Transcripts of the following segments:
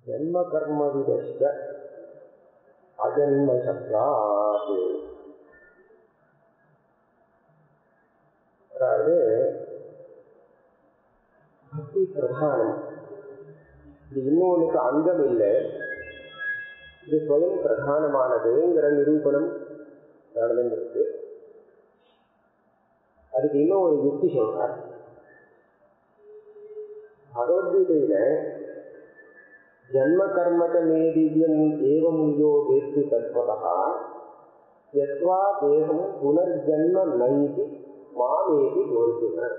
ஜென்ம கர்ம விதஷ்ட அஜன்ம சப்தாது அதாவது பக்தி பிரதானம் இது இன்னொன்னுக்கு அங்கம் இல்லை இது ஸ்வயம் பிரதானமானதுங்கிற நிரூபணம் நடந்துருக்கு அதுக்கு இன்னும் ஒரு யுக்தி சொல்றார் பகவத்கீதையில ஜன்ம கர்மக மே திவ்யம் ஏவமுயோ வேத்தி தத்வதா யத்வா தேகம் புனர்ஜன்ம நைதி மாமேதி யோசினர்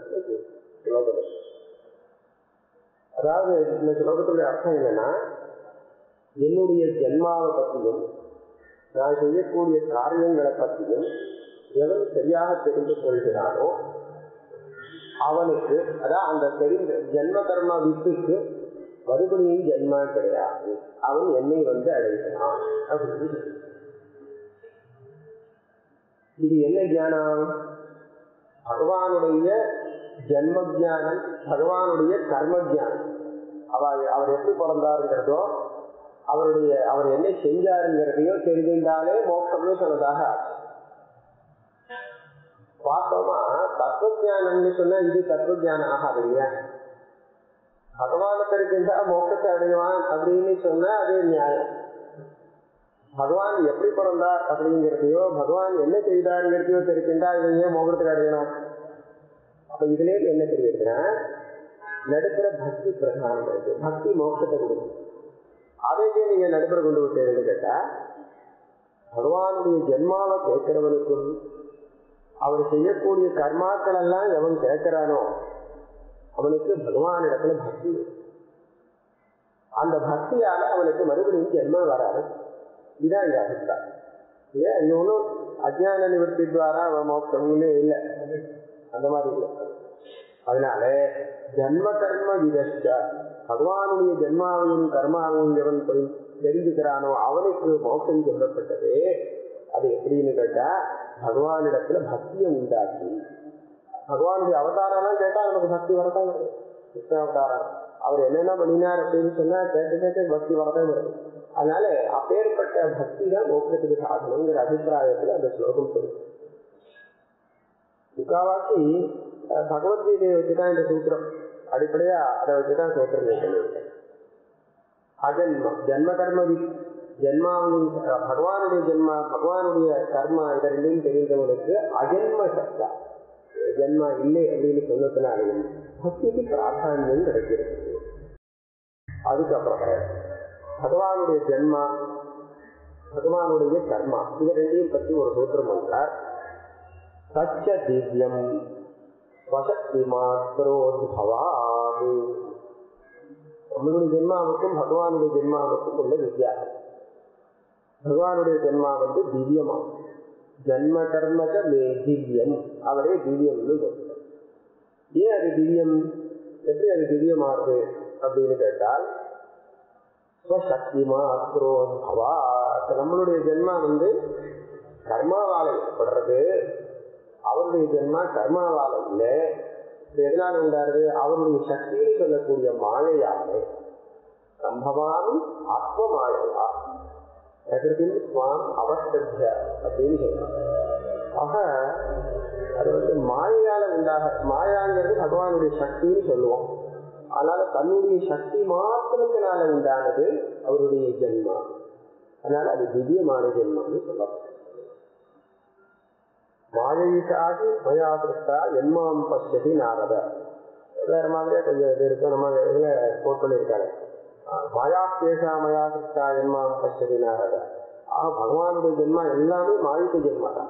அதாவது இந்த ஸ்லோகத்துடைய அர்த்தம் என்னன்னா என்னுடைய ஜென்மாவை பற்றியும் நான் செய்யக்கூடிய காரியங்களை பற்றியும் எவன் சரியாக தெரிந்து கொள்கிறானோ அவனுக்கு அதான் அந்த தெரிந்த ஜென்ம கர்ம வித்துக்கு மறுபடியும் ஜென்மா கிடையாது அவன் என்னை வந்து அடைகிறான் அப்படின்னு இது என்ன ஞானம் பகவானுடைய ஜென்ம ஜானம் பகவானுடைய கர்ம ஜானம் அவர் அவர் எப்படி பிறந்தாருங்கிறதோ அவருடைய அவர் என்ன செஞ்சாருங்கிறதையோ தெரிஞ்சிருந்தாலே மோட்சம்னு சொன்னதாக ஆச்சு பார்த்தோமா தத்துவஜானம்னு சொன்னா இது தத்துவஜானம் ஆகாது இல்லையா பகவானை தெரிஞ்சிருந்தா மோட்சத்தை அடைவான் அப்படின்னு சொன்னா அது நியாயம் பகவான் எப்படி பிறந்தார் அப்படிங்கிறதையோ பகவான் என்ன செய்தாருங்கிறதையோ தெரிஞ்சிருந்தா இவன் ஏன் மோகத்துக்கு அடையணும் அப்ப இதுல என்ன தெரியுதுன்னா நடுப்புற பக்தி பிரதானம் இருக்கு பக்தி மோட்சத்தை கொடுக்கும் அதையே நீங்க நடுப்புற கொண்டு விட்டீங்கன்னு கேட்டா பகவானுடைய ஜென்மாவை கேட்கிறவனுக்கும் அவர் செய்யக்கூடிய கர்மாக்கள் எல்லாம் எவன் கேட்கிறானோ அவனுக்கு பகவான் இடத்துல பக்தி அந்த பக்தியால அவனுக்கு மறுபடியும் ஜென்மம் வராது இதான் இந்த அபிப்பிராயம் ஏன் இது ஒன்றும் அஜான நிவர்த்தி துவாரா மோட்சம்னு இல்லை அந்த மாதிரி இல்லை அதனால ஜன்ம கர்ம விதஷ்ட பகவானுடைய ஜென்மாவையும் கர்மாவையும் எவன் தெரிஞ்சுக்கிறானோ அவனுக்கு மோட்சம் சொல்லப்பட்டது அது எப்படின்னு கேட்டா பகவானிடத்துல பக்தியை உண்டாக்கி பகவானுடைய அவதாரம்லாம் கேட்டா நமக்கு பக்தி வரதான் வருது கிருஷ்ண அவதாரம் அவர் என்னென்ன பண்ணினார் அப்படின்னு சொன்னா கேட்டு கேட்டு பக்தி வரதான் வருது அதனால அப்பேற்பட்ட பக்தி தான் மோட்சத்துக்கு சாதனங்கிற அபிப்பிராயத்துல அந்த ஸ்லோகம் சொல்லுது முக்காவாசி பகவத்கீதையை வச்சுதான் இந்த சூத்திரம் அடிப்படையா அதை வச்சுதான் சூத்திரம் கேட்கணும் அஜன்மம் ஜென்ம கர்ம ஜென்மாவையும் பகவானுடைய ஜென்மா பகவானுடைய கர்மா இதரையும் தெரிந்தவனுக்கு அஜன்ம சத்தா ஜென்மா இல்லை அப்படின்னு சொன்னதுனாலையும் பக்திக்கு பிராதானியம் கிடைக்கிறது அதுக்கப்புறம் பகவானுடைய ஜென்மா பகவானுடைய கர்மா இது ரெண்டையும் பற்றி ஒரு சூத்திரம் பண்றார் சச்ச திவ்யம் வசக்தி மாத்திரோத்பவாது நம்மளுடைய ஜென்மாவுக்கும் பகவானுடைய ஜென்மாவுக்கும் உள்ள வித்தியாசம் பகவானுடைய ஜென்மா வந்து திவ்யமா ஜன்ம கர்மக மே திவ்யம் அவரே திவ்யம்னு சொல்றார் ஏன் அது திவ்யம் எப்படி அது திவ்யமாகுது அப்படின்னு கேட்டால் ஸ்வசக்திமா அக்ரோத்பவா நம்மளுடைய ஜென்மா வந்து கர்மாவால ஏற்படுறது அவருடைய ஜென்மா கர்மாவால இல்லை எதனால உண்டாருது அவருடைய சக்தின்னு சொல்லக்கூடிய மாழையாலே சம்பவானும் ஆத்ம மாழையா பிரகிருதி சுவாம் அவஸ்திய அப்படின்னு சொல்றாங்க ஆக அது வந்து மாயால உண்டாக மாயாங்கிறது பகவானுடைய சக்தின்னு சொல்லுவோம் அதனால தன்னுடைய சக்தி மாத்திரத்தினால உண்டானது அவருடைய ஜென்மா அதனால அது திவ்யமான ஜென்மான்னு சொல்லலாம் மாயைக்காகி மயா கிருஷ்டா என்மாம் பசதி நாரத வேற மாதிரியா கொஞ்சம் இது இருக்கு நம்ம இதுல கோட் பண்ணியிருக்காங்க மாயா கேஷா மயா கிருஷ்டா என்மாம் பசதி நாரத ஆக பகவானுடைய ஜென்மா எல்லாமே மாயிக்க ஜென்மா தான்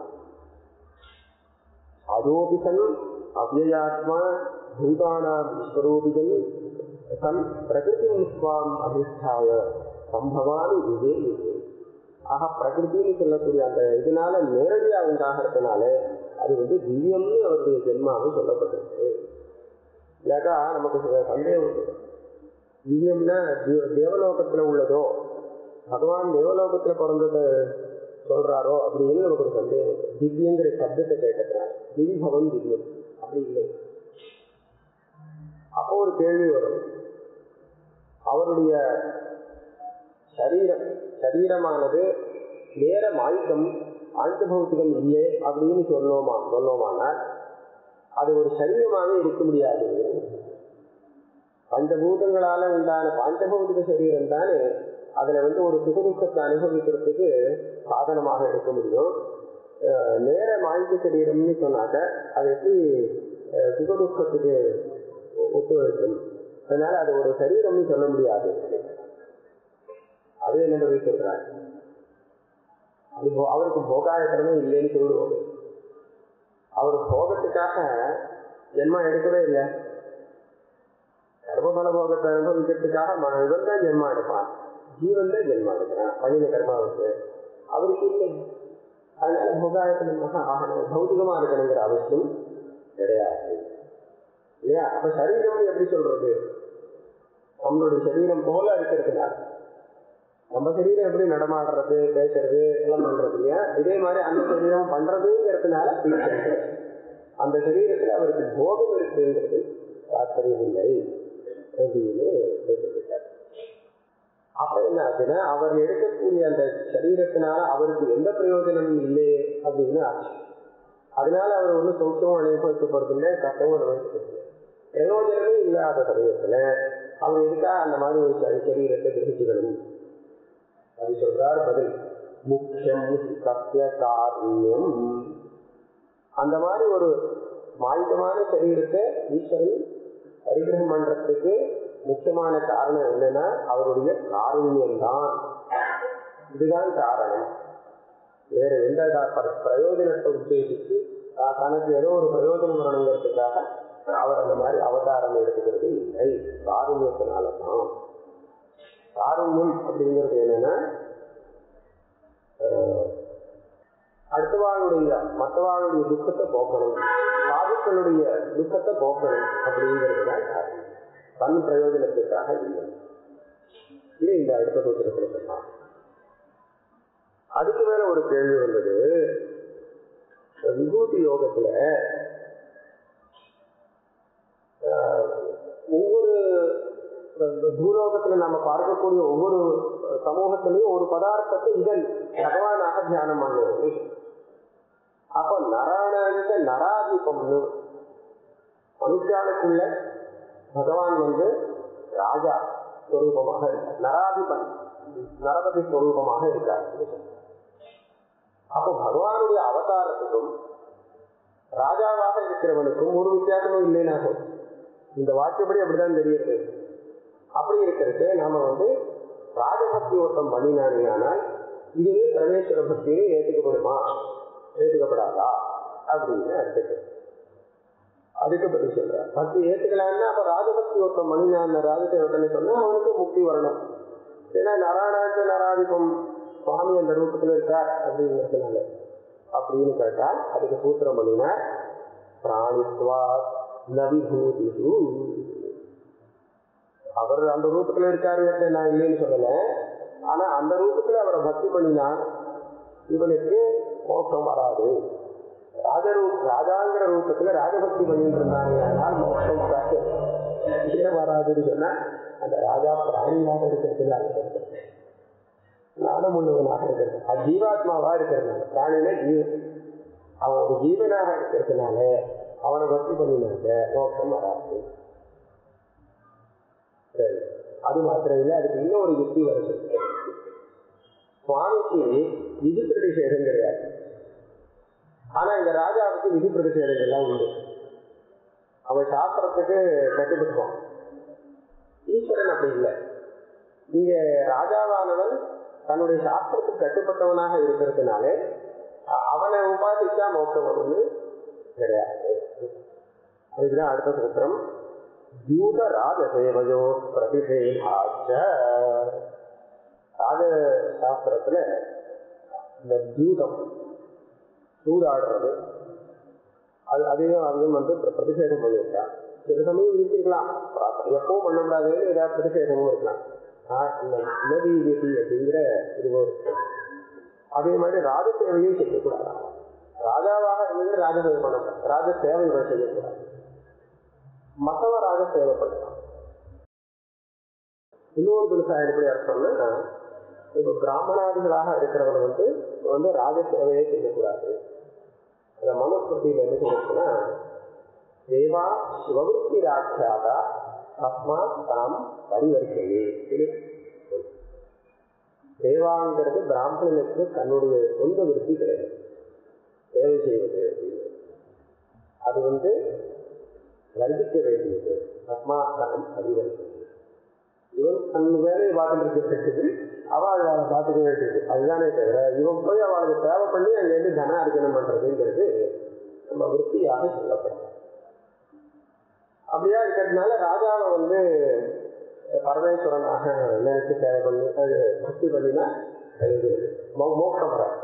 அதோபிசன் அவ்யயாத்மா பூதானாம் விஸ்வரூபிகள் தன் பிரகிருதி ஸ்வாம் அதிஷ்டாய சம்பவானி இதே இதே ஆக பிரகிருத்தின்னு சொல்லக்கூடிய அந்த இதனால நேரடியா உண்டாகிறதுனால அது வந்து திவ்யம்னு அவருடைய ஜென்மாவை சொல்லப்பட்டிருக்கு இல்லாட்டா நமக்கு சந்தேகம் உண்டு. திவ்யம்னா தேவ- தேவலோகத்துல உள்ளதோ பகவான் தேவலோகத்துல பிறந்தத சொல்றாரோ அப்படின்னு நமக்கு ஒரு சந்தேகம் உண்டு. திவ்யங்கிற சப்தத்தை கேட்டதுனால திவிபவன் திவ்யம் அப்படி இல்லை அப்போ ஒரு கேள்வி வரும் அவருடைய சரீரம் சரீரமானது வேற மாயுகம் ஆஞ்சபௌத்திகம் இல்லை அப்படின்னு சொல்லோமா சொல்லோமானால் அது ஒரு சரீரமாகவே இருக்க முடியாது பஞ்சபூதங்களால உண்டான பாஞ்சபௌதிக சரீரம் தானே அதுல வந்து ஒரு சுகதுக்கத்தை அனுபவிக்கிறதுக்கு சாதனமாக இருக்க முடியும் அஹ் நேர மாய்க்க சரீரம்னு சொன்னாக்க அது எப்படி அஹ் சுகதுக்கத்துக்கு ஒத்துழைக்கும் அதனால அது ஒரு சரீரம்னு சொல்ல முடியாது அது என்ன சொல்றாரு அது போ- அவருக்கு போகாயத்தனமே இல்லைன்னு சொல்லுவோம் அவர் போகத்துக்காக ஜென்மம் எடுக்கவே இல்லை கர்மபல போகத்தை அனுபவிக்கிறதுக்காக ம- இவன் தான் ஜென்மா எடுப்பான் ஜீவன் தான் ஜென்மா எடுக்கிறான் பணின கர்மாவுக்கு அவருக்கு இல்லை அதனால போகாயத்தனமாக ஆகணும் பௌதிகமா இருக்கணுங்கிற அவசியம் கிடையாது இல்லையா அப்ப சரீரம் எப்படி சொல்றது நம்மளுடைய சரீரம் போல இருக்கிறதுனால நம்ம சரீரம் எப்படி நடமாடுறது பேசுறது எல்லாம் பண்றது இல்லையா இதே மாதிரி அந்த சரீரம் பண்றதுங்கிறதுனால பிடிக்கிறது. அந்த சரீரத்துல அவருக்கு போகம் இருக்குங்கிறது தாற்பயம் இல்லை அப்படின்னு சொல்லிட்டார் அப்ப என்ன ஆச்சுன்னா அவர் எடுக்கக்கூடிய அந்த சரீரத்தினால அவருக்கு எந்த பிரயோஜனமும் இல்லையே அப்படின்னு ஆச்சு அதனால அவர் ஒன்றும் சௌக்கியமும் அனுபவிக்கப்படுறது இல்லை கஷ்டமும் அனுபவிக்கப்படுறது இல்லை. பிரயோஜனமே இல்லாத சமயத்துல அவர் எதுக்காக அந்த மாதிரி ஒரு சரி- சரீரத்தை கிரகிச்சுக்கணும் அது சொல்றார் பதில் முக்கியம் சத்திய காரியம் அந்த மாதிரி ஒரு மாயுதமான சரீரத்தை ஈஸ்வரன் பரிகிரகம் பண்றதுக்கு முக்கியமான காரணம் என்னன்னா அவருடைய காருண்யம் தான் இதுதான் காரணம் வேற எந்த தா- பர- பிரயோஜனத்தை உத்தேசித்து தா- தனக்கு ஏதோ ஒரு பிரயோஜனம் வரணுங்கிறதுக்காக அவர் அந்த மாதிரி அவதாரம் எடுத்துக்கிறது இல்லை காருண்யத்தினால தான் காருண்யம் அப்படிங்கிறது என்னன்னா அஹ், அடுத்தவாளுடைய மற்றவாளுடைய துக்கத்தை போக்கணும் சாதுக்களுடைய துக்கத்தை போக்கணும் அப்படிங்கிறது தான் காரணம் தன் பிரயோஜனத்துக்காக இல்லை இது இந்த அடுத்த சூத்திரத்தில் சொன்னான் அதுக்கு மேல ஒரு கேள்வி வந்தது விபூதி யோகத்துல ஆஹ், ஒவ்வொரு இந்த பூலோகத்துல நம்ம பார்க்கக்கூடிய ஒவ்வொரு சமூகத்திலையும் ஒரு பதார்த்தத்தை இதன் பகவானாக தியானம் பண்ணுவது அப்ப நராணாந்த நராதிபம்னு மனுஷாளுக்குள்ள பகவான் வந்து ராஜா ஸ்வரூபமாக இருக்கார் நராதிபன் நரபதி ஸ்வரூபமாக இருக்கார் அப்போ பகவானுடைய அவதாரத்துக்கும் ராஜாவாக இருக்கிறவனுக்கும் ஒரு வித்தியாசமும் இல்லைனாகும் இந்த வாக்கியப்படி அப்படிதான் தெரியுது அப்படி இருக்கிறது நாம வந்து ராஜபக்தி ஒருத்தம் பண்ணினானால் இதுவே பரமேஸ்வர பக்தியே ஏற்றுக்கப்படுமா ஏற்றுக்கப்படாதா அப்படின்னு அடுத்தது அதுக்கு பதில் சொல்ற பக்தி ஏத்துக்கலாம்னா அப்ப ராஜபக்தி ஒருத்தன் மணிஞான ராஜதேவத்தனை சொன்னா அவனுக்கு முக்தி வரணும் ஏன்னா நராணாச்ச நராதிபம் சுவாமி அந்த ரூபத்துல இருக்கார் அப்படிங்கிறதுனால அப்படின்னு கேட்டா அதுக்கு சூத்திரம் பண்ணினா பிராணித்வா நவிபூதிஷு அவர் அந்த ரூபத்துல இருக்காருங்கிறத நான் இல்லைன்னு சொல்லல ஆனா அந்த ரூபத்துல அவரை பக்தி பண்ணினா இவனுக்கு மோட்சம் வராது ராஜரூப் ராஜாங்கிற ரூபத்துல ராஜபக்தி பண்ணிட்டு இருந்தாங்க ஆனால் மோட்சம் வராது ஏன் வராதுன்னு சொன்னா அந்த ராஜா பிராணியாக இருக்கிறதுனால ஞானம் உள்ளவனாக இருக்கிறது அது ஜீவாத்மாவா இருக்கிறதுனால பிராணினா ஜீவன் அவன் ஒரு ஜீவனாக இருக்கிறதுனால அவனை பக்தி பண்ணினாங்க மோட்சம் வராது சரி அது மாத்திரம் இல்லை அதுக்கு இன்னொரு யுக்தி வர சொல்லு சுவாமிக்கு விதி பிரதிஷேதம் கிடையாது ஆனா இந்த ராஜாவுக்கு விதி பிரதிஷேதங்கள் எல்லாம் உண்டு அவன் சாஸ்திரத்துக்கு கட்டுப்பட்டுவான் ஈஸ்வரன் அப்படி இல்லை இங்க ராஜாவானவன் தன்னுடைய சாஸ்திரத்துக்கு கட்டுப்பட்டவனாக இருக்கிறதுனால அ- அவனை உபாசிச்சா மோட்சம் வரும்னு கிடையாது அதுக்குதான் அடுத்த சூத்திரம் தியூத ராஜசேவையோ பிரதிஷேகாச்ச ராஜ சாஸ்திரத்துல இந்த தியூதம் சூதாடுறது அது அதையும் அதையும் வந்து பிர- பிரதிஷேதம் பண்ணியிருக்கான் சில சமயம் இருக்கலாம் எப்பவும் பண்ணக்கூடாதுன்னு ஏதாவது பிரதிஷேதமும் இருக்கலாம் ஆஹ் இந்த நதி விதி அப்படிங்கிற இதுவும் இருக்கு அதே மாதிரி ராஜ சேவையும் செய்யக்கூடாது ராஜாவாக இருந்து ராஜ சேவை பண்ணக்கூடாது ராஜ சேவைகள் செய்யக்கூடாது மத்தவ ராஜ சேவை பண்ணலாம் இன்னொரு துலுசா எப்படி அர்த்தம்னா இப்போ பிராமணாதிகளாக இருக்கிறவங்க வந்து வந்து ராஜ சேவையே செய்யக்கூடாது அந்த மனுஸ்மிருதியில என்ன சொல்லிருக்குன்னா தேவா சிவபுத்தி ராட்சாதா தஸ்மா தாம் பரிவரிக்கையே தேவாங்கிறது பிராமணனுக்கு தன்னுடைய சொந்த விருத்தி கிடையாது சேவை செய்வது அப்படின்னு அது வந்து வர்ணிக்க வேண்டியது தஸ்மாஸ்தானம் பரிவரிக்கையே இவன் தன் வேலையை பார்த்துட்டு இருக்கிறது அவள் அவளை பார்த்துக்க வேண்டியது அதுதானே தவிர இவன் போய் அவளுக்கு தேவை பண்ணி அங்கேருந்து தன அர்ஜனம் பண்றதுங்கிறது நம்ம விற்பியாக சொல்லப்படும் அப்படியா இருக்கிறதுனால ராஜாவை வந்து பரமேஸ்வரனாக நினைச்சு சேவை பண்ணி அது பக்தி பண்ணினா அது மோ- மோட்சம் வராது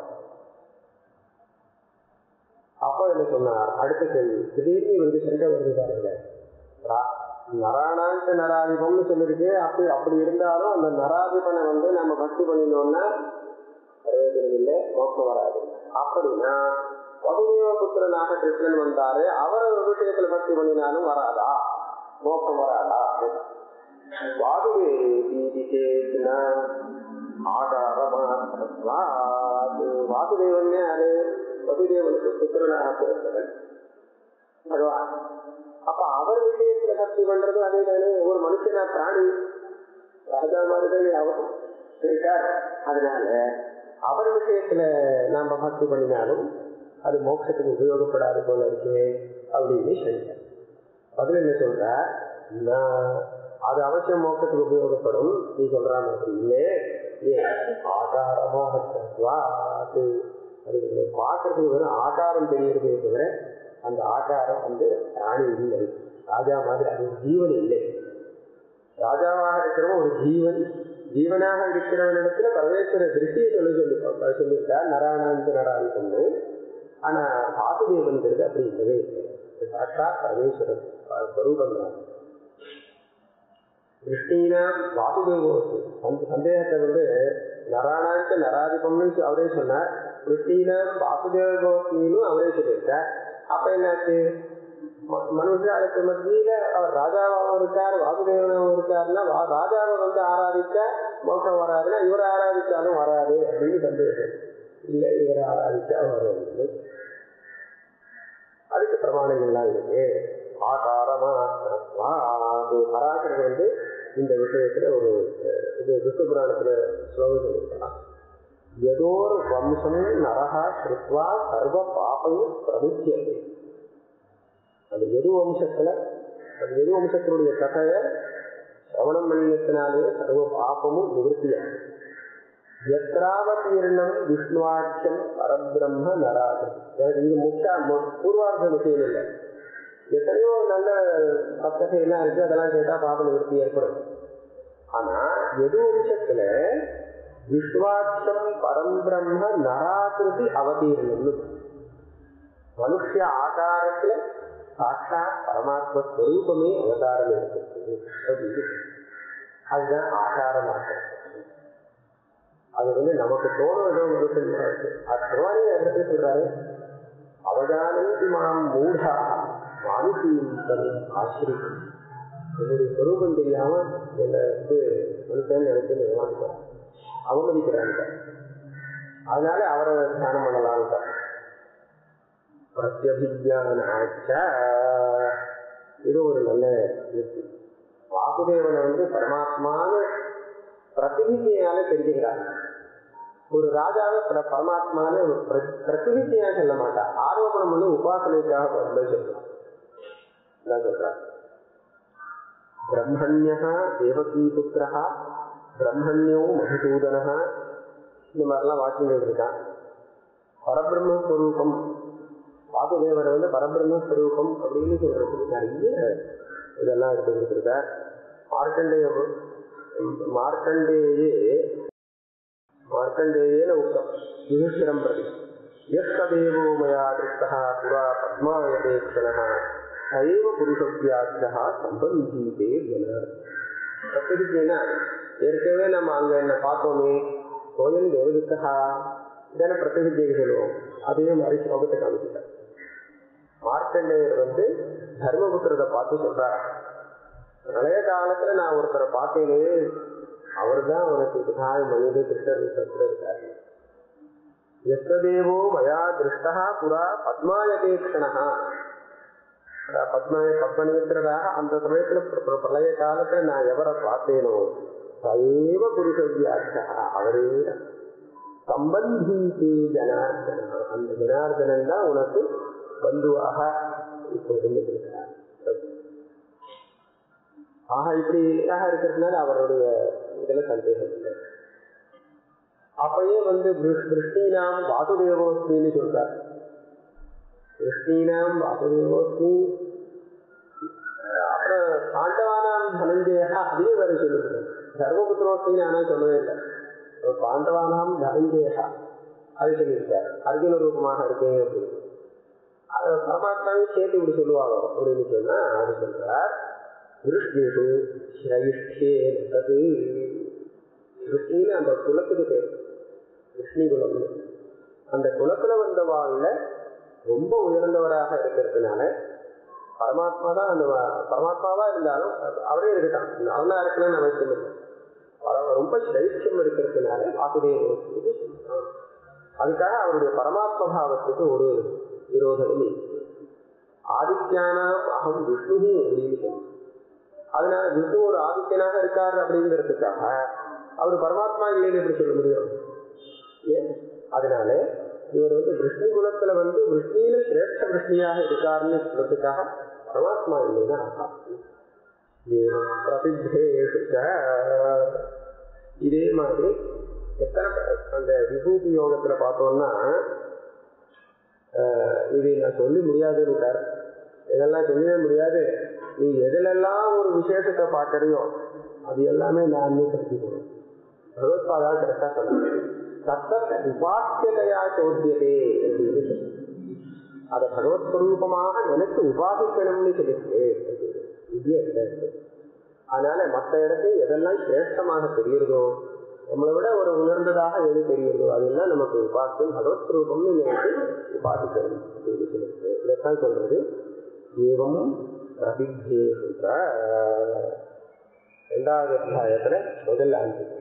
அப்போ என்ன சொன்னார் அடுத்த கேள்வி திடீர்னு இவருக்கு சண்டை வருது பாருங்க ரா- நராணாந்த நராதிபம்னு சொல்லிருக்கு அப்படி அப்படி இருந்தாலும் அந்த நராதிபனை வந்து நம்ம பக்தி பண்ணினோம்னா பிரயோஜனம் இல்லை மோட்சம் வராது அப்படின்னா வசுதேவ புத்திரனாக கிருஷ்ணன் வந்தாரு அவரை ஒரு விஷயத்துல பக்தி பண்ணினாலும் வராதா மோட்சம் வராதா வாதுவே தீதி சேத்னா ஆகாரமாத்வாது வாசுதேவன் யாரு வசுதேவனுக்கு புத்திரனாக பிறந்தவன் பகவான் அப்ப அவர் விஷயத்துல பக்தி பண்றது அதே தானே ஒரு மனுஷனா பிராணி ராஜா மாதிரி அவர் இருக்கார் அதனால அவர் விஷயத்துல நாம பக்தி பண்ணினாலும் அது மோட்சத்துக்கு உபயோகப்படாது போல இருக்கே அப்படின்னு சொல்ற பதில் என்ன சொல்ற நான் அது அவசியம் மோட்சத்துக்கு உபயோகப்படும் நீ சொல்ற மாதிரி இல்லையே ஏன் ஆகாரமாக அது அது பார்க்கறதுக்கு வெறும் ஆகாரம் தெரியுறதே தவிர அந்த ஆகாரம் வந்து பிராணி இல்லை ராஜா மாதிரி அது ஒரு ஜீவன் இல்லை ராஜாவாக இருக்கிறவன் ஒரு ஜீவன் ஜீவனாக இருக்கிறவனிடத்துல பரமேஸ்வர திருஷ்டியை சொல்லி சொல்லி சொல்லியிருக்கார் நரானந்த நராதி கொண்டு ஆனா வாசுதேவன்கிறது அப்படி இல்லவே இல்லை சாட்சா பரமேஸ்வரன் ஸ்வரூபம் தான் கிருஷ்ணீனா வாசுதேவோஸ்து அந்த சந்தேகத்தை வந்து நராணாக்க நராதிபம்னு அவரே சொன்னார் கிருஷ்ணீனா வாசுதேவோஸ்மின்னு அவரே சொல்லியிருக்கார் அப்ப என்னாச்சு ம- மனுஷாளுக்கு மத்தியில அவர் ராஜாவாகவும் இருக்கார் வாசுதேவனாகவும் இருக்காருன்னா வா- ராஜாவை வந்து ஆராதிச்சா மோட்சம் வராதுன்னா இவரை ஆராதிச்சாலும் வராது அப்படின்னு சந்தேகம் இல்லை இவரை ஆராதிச்சா வரும் அதுக்கு பிரமாணங்கள்லாம் இருக்கு ஆகாரமா அது பராசரர் வந்து இந்த விஷயத்துல ஒரு அஹ், இது விஷ்ணு புராணத்துல ஸ்லோகம் சொல்லியிருக்கலாம் எதோர் வம்சம் நரகா ஸ்ருத்வா சர்வ பாப்பையும் பிரமுச்சியது அந்த எது வம்சத்துல அந்த எது வம்சத்தினுடைய கதைய சிரவணம் பண்ணினத்தினாலேயே சர்வ பாப்பமும் நிவர்த்தியாகும் எத்ராவதீர்ணம் விஷ்ணுவாட்சம் பரபிரம்ம நராது எனக்கு இது முக்கிய மு- பூர்வார்த்த விஷயம் இல்லை எத்தனையோ நல்ல பக்கத்தை எல்லாம் இருக்கு அதெல்லாம் கேட்டா பாப நிவர்த்தி ஏற்படும் ஆனா எது வம்சத்துல விஸ்வாட்சம் பரம்பிரம்ம நராகிருதி அவதீர்ணம்னு மனுஷ ஆகாரத்துல சாட்சா பரமாத்ம ஸ்வரூபமே அவதாரம் எடுத்துருக்கு அப்படின்னு அதுதான் ஆகாரமாக அது வந்து நமக்கு தோணும் ஏதோ ஒரு விஷயமா இருக்கு அது பகவானே இடத்துல சொல்றாரு அவதானந்தி மாம் மூடா மானுஷியும் தன் ஆசிரியம் என்னுடைய ஸ்வரூபம் தெரியாம என்ன வந்து மனுஷன் நினைச்சு நிர்வாகிக்கிறார் அவமதிக்கிறாங்க அதனால அவரை தியானம் பண்ணலாம்னு பிரத்யபிஜானாச்ச இது ஒரு நல்ல யுக்தி வாசுதேவனை வந்து பரமாத்மான்னு பிரதிநிதியால தெரிஞ்சுக்கிறார் ஒரு ராஜாவை பிர- பரமாத்மான்னு ஒரு பிர- பிரதிநிதியா சொல்ல மாட்டார் ஆரோபணம் பண்ணி உபாசனைக்காக பதில் சொல்றார் என்ன சொல்றார் பிரம்மண்யா தேவகீ புத்திரா பிரம்மண்யோ மதுசூதனா இந்த மாதிரிலாம் வாக்கியங்கள் இருக்கான் பரபிரம்மஸ்வரூபம் வாசுதேவரை வந்து பரபிரம்மஸ்வரூபம் அப்படின்னு சொல்றதுக்கு நிறைய இதெல்லாம் எடுத்து கொடுத்துருக்கார் மார்க்கண்டேய மார்க்கண்டேயே மார்க்கண்டேயேன உக்தம் யுதிஷ்டிரம் பிரதி எத்ததேவோ மயா திருஷ்டः புரா பத்மாவயதேक्षणः சைவ புருஷவியாக்கிரः சம்பந்தீதே ஜன பிரதிஜைனா ஏற்கனவே நம்ம அங்க என்ன பார்த்தோமே சோயம் தேவதுக்கா இதான பிரதிஜைக்கு சொல்லுவோம் அதே மாதிரி ஸ்லோகத்தை காமிச்சிட்டார் மார்க்கண்டேயர் வந்து தர்மபுத்திரத்தை பார்த்து சொல்றார் பழைய காலத்துல நான் ஒருத்தரை பார்த்தேனே அவர் தான் அவனுக்கு சகாயம் பண்ணிட்டு கிருஷ்ணர் ரூபத்துல இருக்காரு எஸ்தேவோ மயா திருஷ்டா புறா பத்மாயதேக்ஷணா பத்ம பத்மநேத்திரராக அந்த சமயத்துல பிர- பிர- பிரளய காலத்துல நான் எவரை பார்த்தேனோ சைவ புருஷ வியாசா அவரே தான். சம்பந்தீதி ஜனார்தனா அந்த ஜனார்தனன் தான் உனக்கு பந்துவாக இப்போ இருந்துருக்கிறார் ஆக இப்படியாக இருக்கிறதுனால அவருடைய இதுல சந்தேகம் இல்லை அப்பயே வந்து கிருஷ்ணீனாம் வாசுதேவோஸ்மின்னு சொல்றார் கிருஷ்ணீனாம் வாசுதேவோஸ்மி அப்புறம் பாண்டவானாம் தனஞ்சயா அப்படியே வேற சொல்லுது தர்மபுத்திரோஸ்மின்னு ஆனா சொல்லவே இல்லை அப்புறம் பாண்டவானாம் தனஞ்சயா அது சொல்லியிருக்கார் அர்ஜுன ரூபமாக இருக்கேன் அப்படின்னு அது பரமாத்மாவையும் சேர்த்து இப்படி சொல்லுவாங்க அப்படின்னு சொன்னா அது சொல்றார் விருஷ்ணு ஸ்ரயிஷ்டே அது விருஷ்ணின்னு அந்த குலத்துக்கு பேர் விஷ்ணு குலம் அந்த குலத்துல வந்தவாழ்ல ரொம்ப உயர்ந்தவராக இருக்கிறதுனால பரமாத்மா தான் அந்த வ- பரமாத்மாவா இருந்தாலும் அவரே இருக்கட்டும் அவனா இருக்கணும்னு அவசியம் இல்லை பரவ- ரொம்ப சைத்தியம் இருக்கிறதுனால வாசுதேவ சொல்றான் அதுக்காக அவருடைய பரமாத்ம பாவத்துக்கு ஒரு விரோதமும் இல்லை ஆதித்யானாம் அகம் விஷ்ணு அப்படின்னு சொல்லி அதனால விஷ்ணு ஒரு ஆதித்யனாக இருக்காரு அப்படிங்கிறதுக்காக அவர் பரமாத்மா இல்லைன்னு எப்படி சொல்ல முடியும் ஏன் அதனால இவர் வந்து விஷ்ணு குலத்துல வந்து விஷ்ணியில சிரேஷ்ட விஷ்ணியாக இருக்காருன்னு சொல்றதுக்காக பரமாத்மா இல்லைன்னா அர்த்தம். ஏவம் பிரசித்தேஷு ச. இதே மாதிரி எத்தனை பே- அந்த விபூதி யோகத்துல பார்த்தோம்னா ஆஹ், இது நான் சொல்லி முடியாதுன்னு இதெல்லாம் சொல்லவே முடியாது நீ எதுலெல்லாம் ஒரு விசேஷத்தை பார்க்கறியோ அது எல்லாமே நான் தெரிஞ்சுக்கணும் பகவத்பாதா கரெக்டா சொன்னாங்க சத்த உபாசியதையா சோத்தியதே அப்படின்னு சொன்னாங்க. அதை பகவத் ஸ்வரூபமாக நினைச்சு உபாதிக்கணும்னு சொல்லிருக்கு இது இருக்கு அதனால மற்ற இடத்துல எதெல்லாம் சிரேஷ்டமாக தெரியுறதோ நம்மளை விட ஒரு உணர்ந்ததாக எது தெரியுறதோ அதெல்லாம் நமக்கு உபாசம் பகவத் ஸ்வரூபம்னு நினைச்சு உபாதிக்கணும் அப்படின்னு சொல்லிருக்கு இதைத்தான் சொல்றது ஏவம் பிரசித்தேஷு ச. ரெண்டாவது அத்தியாயத்துல முதல் அஞ்சு